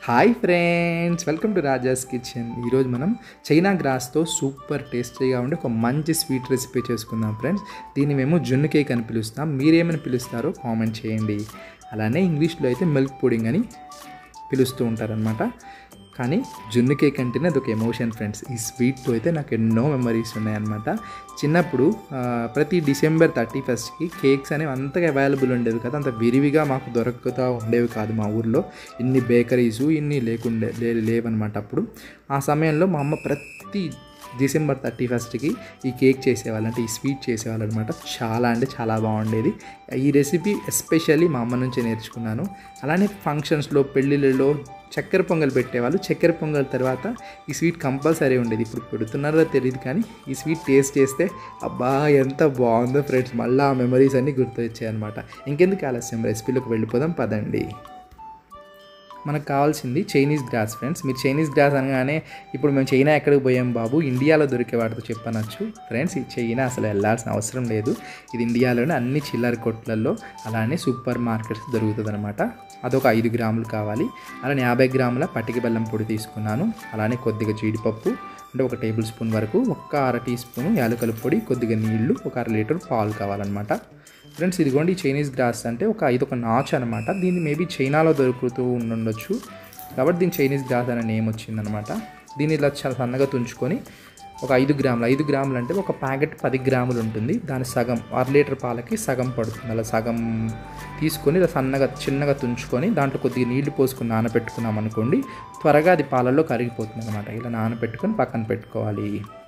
hi friends welcome to Raja's kitchen ఈరోజు మనం China గ్రాస్తో super టేస్టీగా ఉండే ఒక మంచి స్వీట్ రెసిపీ చేసుకుందాం ఫ్రెండ్స్ దీన్ని మేము జున్ను కేక్ అని పిలుస్తాం మీరేమని పిలుస్తారో కామెంట్ చేయండి అలానే ఇంగ్లీష్లో అయితే మిల్క్ పుడింగ్ అని పిలుస్తూ ఉంటారనమాట కానీ జున్ను కేక్ అంటేనే అదొక ఎమోషన్ ఫ్రెండ్స్ ఈ స్వీట్తో అయితే నాకు ఎన్నో మెమరీస్ ఉన్నాయన్నమాట చిన్నప్పుడు ఆ, ప్రతి డిసెంబర్ థర్టీ ఫస్ట్కి కేక్స్ అనేవి అంతగా అవైలబుల్ ఉండేవి కదా అంత విరివిగా మాకు దొరకతా ఉండేవి కాదు మా ఊర్లో ఇన్ని బేకరీస్ ఇన్ని లేకుండే లే లేవన్నమాట అప్పుడు ఆ సమయంలో మా అమ్మ ప్రతి డిసెంబర్ థర్టీ ఫస్ట్కి ఈ కేక్ చేసేవాళ్ళు అంటే ఈ స్వీట్ చేసేవాళ్ళు అనమాట చాలా అంటే చాలా బాగుండేది ఈ రెసిపీ ఎస్పెషల్లీ మా అమ్మ నుంచే నేర్చుకున్నాను అలానే ఫంక్షన్స్లో పెళ్ళిళ్ళలో చక్కెర పొంగల్ పెట్టేవాళ్ళు చక్కెర పొంగల్ తర్వాత ఈ స్వీట్ కంపల్సరీ ఉండేది ఇప్పుడు పెడుతున్నారో తెలియదు కానీ ఈ స్వీట్ టేస్ట్ చేస్తే అబ్బా ఎంత బాగుందో ఫ్రెండ్స్ మళ్ళీ ఆ మెమరీస్ అన్నీ గుర్తు వచ్చాయన్నమాట ఇంకెందుకు ఆలస్యం రెసిపీలోకి వెళ్ళిపోదాం పదండి మనకు కావాల్సింది చైనీస్ గ్రాస్ ఫ్రెండ్స్ మీరు చైనీస్ గ్రాస్ అనగానే ఇప్పుడు మేము చైనా ఎక్కడికి పోయాం బాబు ఇండియాలో దొరికే వాటితో చెప్పనొచ్చు ఫ్రెండ్స్ ఈ చైనా అసలు వెళ్ళాల్సిన అవసరం లేదు ఇది ఇండియాలోనే అన్ని చిల్లర కొట్లలో అలానే సూపర్ మార్కెట్స్ దొరుకుతుంది అనమాట అదొక ఐదు గ్రాములు కావాలి అలానే యాభై గ్రాముల పటిక బెల్లం పొడి తీసుకున్నాను అలానే కొద్దిగా జీడిపప్పు అంటే ఒక టేబుల్ స్పూన్ వరకు ఒక అర టీ స్పూన్ యాలకుల పొడి కొద్దిగా నీళ్లు ఒక అర లీటర్ పాలు కావాలన్నమాట ఫ్రెండ్స్ ఇదిగోండి ఈ చైనీస్ గ్రాస్ అంటే ఒక ఇది ఒక నాచ్ అనమాట దీన్ని మేబీ చైనాలో దొరుకుతూ ఉండొచ్చు కాబట్టి దీని చైనీస్ గ్రాస్ అనే నేమ్ వచ్చిందనమాట దీన్ని ఇలా చాలా సన్నగా తుంచుకొని ఒక ఐదు గ్రాములు ఐదు గ్రాములు అంటే ఒక ప్యాకెట్ పది గ్రాములు ఉంటుంది దాని సగం అర లీటర్ పాలకి సగం పడుతుంది అలా సగం తీసుకొని ఇలా సన్నగా చిన్నగా తుంచుకొని దాంట్లో కొద్దిగా నీళ్లు పోసుకొని నానబెట్టుకున్నాం అనుకోండి త్వరగా అది పాలల్లో కరిగిపోతుంది అనమాట ఇలా నానబెట్టుకొని పక్కన పెట్టుకోవాలి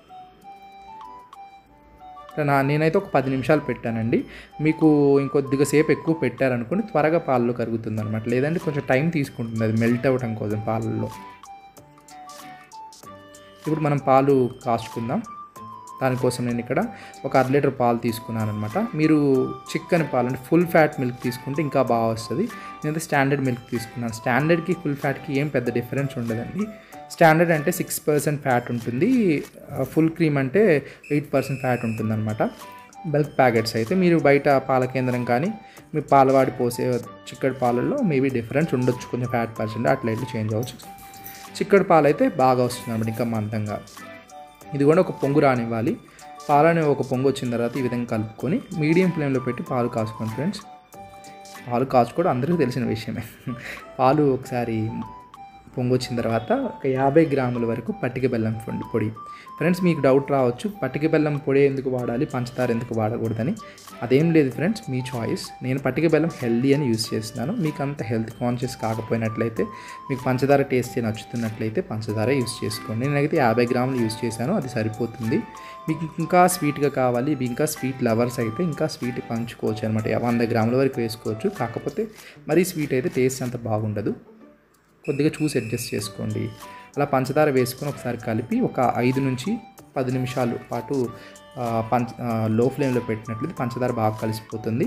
నా నేనైతే ఒక పది నిమిషాలు పెట్టానండి మీకు ఇంకొద్దిగా సేపు ఎక్కువ పెట్టారనుకోండి త్వరగా పాలలో కరుగుతుంది అనమాట లేదంటే కొంచెం టైం తీసుకుంటుంది అది మెల్ట్ అవ్వడం కోసం పాలల్లో ఇప్పుడు మనం పాలు కాచుకుందాం దానికోసం నేను ఇక్కడ ఒక అర లీటర్ పాలు తీసుకున్నాను అనమాట మీరు చిక్కని పాలు అంటే ఫుల్ ఫ్యాట్ మిల్క్ తీసుకుంటే ఇంకా బాగా వస్తుంది నేనైతే స్టాండర్డ్ మిల్క్ తీసుకున్నాను స్టాండర్డ్కి ఫుల్ ఫ్యాట్కి ఏం పెద్ద డిఫరెన్స్ ఉండదండి స్టాండర్డ్ అంటే సిక్స్ పర్సెంట్ ఫ్యాట్ ఉంటుంది ఫుల్ క్రీమ్ అంటే ఎయిట్ పర్సెంట్ ఫ్యాట్ ఉంటుంది అనమాట బల్క్ ప్యాకెట్స్ అయితే మీరు బయట పాల కేంద్రం కానీ మీ పాలవాడి పోసే చిక్కడి పాలల్లో మేబీ డిఫరెన్స్ ఉండొచ్చు కొంచెం ఫ్యాట్ పర్సెంట్ అట్లా ఇట్లా చేంజ్ అవ్వచ్చు చిక్కడి పాలు అయితే బాగా వస్తుంది అనమాట ఇంకా మందంగా ఇది కూడా ఒక పొంగు రానివ్వాలి పాలని ఒక పొంగు వచ్చిన తర్వాత ఈ విధంగా కలుపుకొని మీడియం ఫ్లేమ్లో పెట్టి పాలు కాసుకోండి ఫ్రెండ్స్ పాలు కాచుకోవడం అందరికీ తెలిసిన విషయమే పాలు ఒకసారి పొంగు వచ్చిన తర్వాత ఒక యాభై గ్రాముల వరకు పట్టిక బెల్లం పొడి పొడి ఫ్రెండ్స్ మీకు డౌట్ రావచ్చు పట్టిక బెల్లం పొడి ఎందుకు వాడాలి పంచదార ఎందుకు వాడకూడదని అదేం లేదు ఫ్రెండ్స్ మీ చాయిస్ నేను పట్టిక బెల్లం హెల్దీ అని యూస్ చేస్తున్నాను మీకు అంత హెల్త్ కాన్షియస్ కాకపోయినట్లయితే మీకు పంచదార టేస్ట్ నచ్చుతున్నట్లయితే పంచదార యూస్ చేసుకోండి నేనైతే యాభై గ్రాములు యూస్ చేశాను అది సరిపోతుంది మీకు ఇంకా స్వీట్గా కావాలి ఇవి ఇంకా స్వీట్ లవర్స్ అయితే ఇంకా స్వీట్ పంచుకోవచ్చు అనమాట వంద గ్రాముల వరకు వేసుకోవచ్చు కాకపోతే మరీ స్వీట్ అయితే టేస్ట్ అంత బాగుండదు కొద్దిగా చూసి అడ్జస్ట్ చేసుకోండి అలా పంచదార వేసుకొని ఒకసారి కలిపి ఒక ఐదు నుంచి పది నిమిషాలు పాటు ఆ, పంచ ఆ, లో ఫ్లేమ్లో పెట్టినట్లయితే పంచదార బాగా కలిసిపోతుంది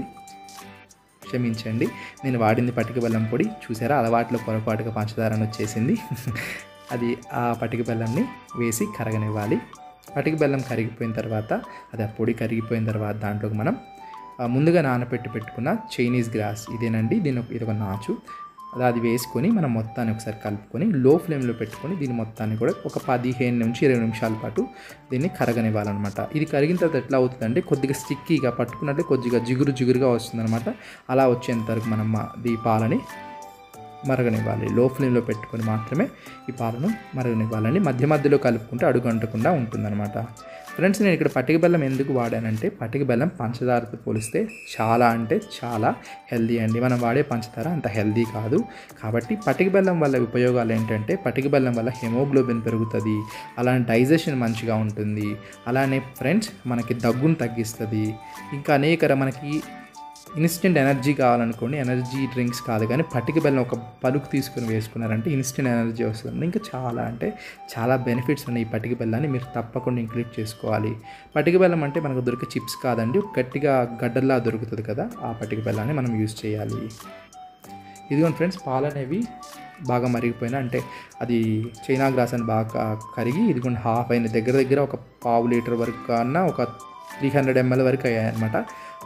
క్షమించండి నేను వాడింది పటిక బెల్లం పొడి చూసారా అలవాట్లో పొరపాటుగా పంచదార అని వచ్చేసింది అది ఆ పటిక బెల్లంని వేసి కరగనివ్వాలి పటిక బెల్లం కరిగిపోయిన తర్వాత అది ఆ పొడి కరిగిపోయిన తర్వాత దాంట్లోకి మనం ఆ, ముందుగా నానబెట్టి పెట్టుకున్న చైనీస్ గ్రాస్ ఇదేనండి దీని ఒక- ఇది ఒక నాచు అది అది వేసుకొని మనం మొత్తాన్ని ఒకసారి కలుపుకొని లో ఫ్లేమ్లో పెట్టుకొని దీని మొత్తాన్ని కూడా ఒక పదిహేను నుంచి ఇరవై నిమిషాల పాటు దీన్ని కరగనివ్వాలన్నమాట ఇది కరిగిన తర్వాత ఎట్లా అవుతుందంటే కొద్దిగా స్టిక్కీగా పట్టుకున్నట్లే కొద్దిగా జిగురు జిగురుగా వస్తుందన్నమాట అలా వచ్చేంత వరకు మనం మా- ఈ పాలని మరగనివ్వాలి లో ఫ్లేమ్లో పెట్టుకొని మాత్రమే ఈ పాలను మరగనివ్వాలండి మధ్య మధ్యలో కలుపుకుంటే అడుగు అంటకుండా ఉంటుందన్నమాట ఫ్రెండ్స్ నేను ఇక్కడ పటిక బెల్లం ఎందుకు వాడానంటే పటిక బెల్లం పంచదారతో పోలిస్తే చాలా అంటే చాలా హెల్దీ అండి మనం వాడే పంచదార అంత హెల్దీ కాదు కాబట్టి పటిక బెల్లం వల్ల ఉపయోగాలు ఏంటంటే పటిక బెల్లం వల్ల హెమోగ్లోబిన్ పెరుగుతుంది అలానే డైజెషన్ మంచిగా ఉంటుంది అలానే ఫ్రెండ్స్ మనకి దగ్గును తగ్గిస్తుంది ఇంకా అనేక ర- మనకి ఇన్స్టెంట్ ఎనర్జీ కావాలనుకోండి ఎనర్జీ డ్రింక్స్ కాదు కానీ పట్టిక బెల్లం ఒక పలుకు తీసుకుని వేసుకున్నారంటే ఇన్స్టెంట్ ఎనర్జీ వస్తుంది ఇంకా చాలా అంటే చాలా బెనిఫిట్స్ ఉన్నాయి ఈ పట్టిక బెల్లాన్ని మీరు తప్పకుండా ఇంక్లూడ్ చేసుకోవాలి పట్టిక బెల్లం అంటే మనకు దొరికే చిప్స్ కాదండి గట్టిగా గడ్డల్లా దొరుకుతుంది కదా ఆ పట్టిక బెల్లాన్ని మనం యూజ్ చేయాలి ఇదిగోండి ఫ్రెండ్స్ పాలు అనేవి బాగా మరిగిపోయినా అంటే అది చైనా గ్రాస్ అని బాగా కరిగి ఇదిగోండి హాఫ్ అయిన దగ్గర దగ్గర ఒక పావు లీటర్ వరకు కన్నా ఒక త్రీ హండ్రెడ్ ఎంఎల్ వరకు అయ్యాయి అనమాట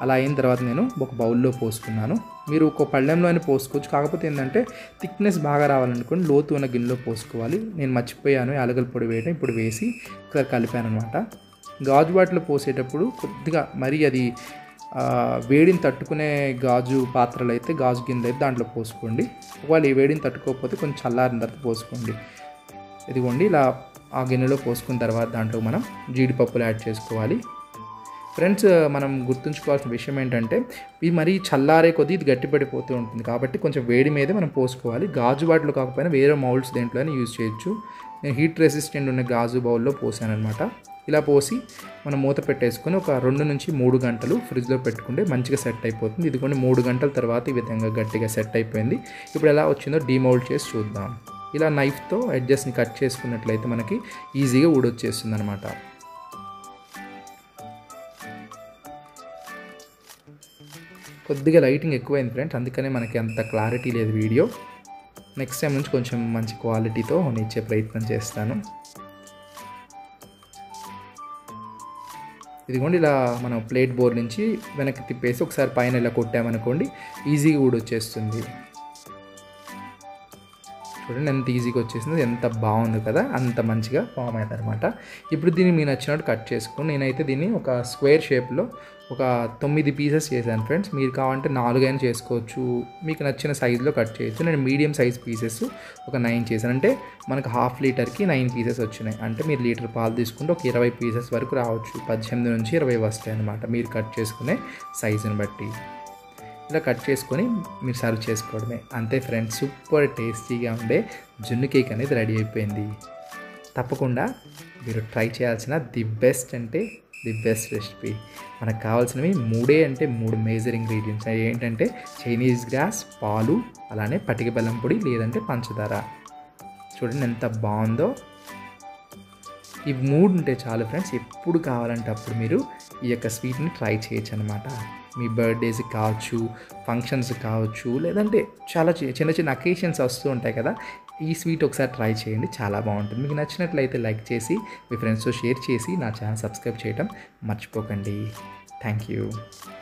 అలా అయిన తర్వాత నేను ఒక బౌల్లో పోసుకున్నాను మీరు ఒక పళ్ళెంలో అయినా పోసుకోవచ్చు కాకపోతే ఏంటంటే థిక్నెస్ బాగా రావాలనుకోండి లోతు ఉన్న గిన్నెలో పోసుకోవాలి నేను మర్చిపోయాను యాలగల పొడి వేయడం ఇప్పుడు వేసి ఒకసారి కలిపాను అనమాట గాజు బాటిలో పోసేటప్పుడు కొద్దిగా మరీ అది ఆ, వేడిని తట్టుకునే గాజు పాత్రలు అయితే గాజు గిన్నెలు అయితే దాంట్లో పోసుకోండి ఒకవేళ ఈ వేడిని తట్టుకోకపోతే కొంచెం చల్లారిన తర్వాత పోసుకోండి ఇదిగోండి ఇలా ఆ గిన్నెలో పోసుకున్న తర్వాత దాంట్లో మనం జీడిపప్పులు యాడ్ చేసుకోవాలి ఫ్రెండ్స్ మనం గుర్తుంచుకోవాల్సిన విషయం ఏంటంటే ఇది మరీ చల్లారే కొద్దీ ఇది గట్టిపడిపోతూ ఉంటుంది కాబట్టి కొంచెం వేడి మీదే మనం పోసుకోవాలి గాజు బాటిల్ కాకపోయినా వేరే మౌల్డ్స్ దేంట్లోనే యూజ్ చేయొచ్చు నేను హీట్ రెసిస్టెంట్ ఉన్న గాజు బౌల్లో పోసాను అనమాట ఇలా పోసి మనం మూత పెట్టేసుకొని ఒక రెండు నుంచి మూడు గంటలు ఫ్రిడ్జ్లో పెట్టుకుంటే మంచిగా సెట్ అయిపోతుంది ఇదిగోండి మూడు గంటల తర్వాత ఈ విధంగా గట్టిగా సెట్ అయిపోయింది ఇప్పుడు ఎలా వచ్చిందో డీమౌల్డ్ చేసి చూద్దాం ఇలా నైఫ్తో ఎడ్జస్ట్ని కట్ చేసుకున్నట్లయితే మనకి ఈజీగా ఊడొచ్చేస్తుంది అనమాట కొద్దిగా లైటింగ్ ఎక్కువైంది ఫ్రెండ్స్ అందుకనే మనకి అంత క్లారిటీ లేదు వీడియో నెక్స్ట్ టైం నుంచి కొంచెం మంచి క్వాలిటీతో నేను ఇచ్చే ప్రయత్నం చేస్తాను ఇదిగోండి ఇలా మనం ప్లేట్ బోర్డ్ నుంచి వెనక్కి తిప్పేసి ఒకసారి పైన ఇలా కొట్టామనుకోండి ఈజీగా కూడా వచ్చేస్తుంది చూడండి ఎంత ఈజీగా వచ్చేసింది ఎంత బాగుంది కదా అంత మంచిగా ఫామ్ అయింది అనమాట ఇప్పుడు దీన్ని మీకు నచ్చినట్టు కట్ చేసుకుని నేనైతే దీన్ని ఒక స్క్వేర్ షేప్లో ఒక తొమ్మిది పీసెస్ చేశాను ఫ్రెండ్స్ మీరు కావాలంటే నాలుగైనా చేసుకోవచ్చు మీకు నచ్చిన సైజులో కట్ చేయొచ్చు నేను మీడియం సైజ్ పీసెస్ ఒక నైన్ చేశాను అంటే మనకు హాఫ్ లీటర్కి నైన్ పీసెస్ వచ్చినాయి అంటే మీరు లీటర్ పాలు తీసుకుంటే ఒక ఇరవై పీసెస్ వరకు రావచ్చు పద్దెనిమిది నుంచి ఇరవై వస్తాయి అనమాట మీరు కట్ చేసుకునే సైజుని బట్టి ఇలా కట్ చేసుకొని మీరు సర్వ్ చేసుకోవడమే అంతే ఫ్రెండ్స్ సూపర్ టేస్టీగా ఉండే జున్ను కేక్ అనేది రెడీ అయిపోయింది తప్పకుండా మీరు ట్రై చేయాల్సిన ది బెస్ట్ అంటే ది బెస్ట్ రెసిపీ మనకు కావాల్సినవి మూడే అంటే మూడు మేజర్ ఇంగ్రీడియంట్స్ అవి ఏంటంటే చైనీస్ గ్రాస్ పాలు అలానే పటిక బెల్లం పొడి లేదంటే పంచదార చూడండి ఎంత బాగుందో ఈ మూడు ఉంటే చాలు ఫ్రెండ్స్ ఎప్పుడు కావాలంటే అప్పుడు మీరు ఈ యొక్క స్వీట్ని ట్రై చేయొచ్చు అనమాట మీ బర్త్డేస్కి కావచ్చు ఫంక్షన్స్ కావచ్చు లేదంటే చాలా చి- చిన్న చిన్న అకేషన్స్ వస్తూ ఉంటాయి కదా ఈ స్వీట్ ఒకసారి ట్రై చేయండి చాలా బాగుంటుంది మీకు నచ్చినట్లయితే లైక్ చేసి మీ ఫ్రెండ్స్తో షేర్ చేసి నా ఛానల్ సబ్స్క్రైబ్ చేయడం మర్చిపోకండి థ్యాంక్ యూ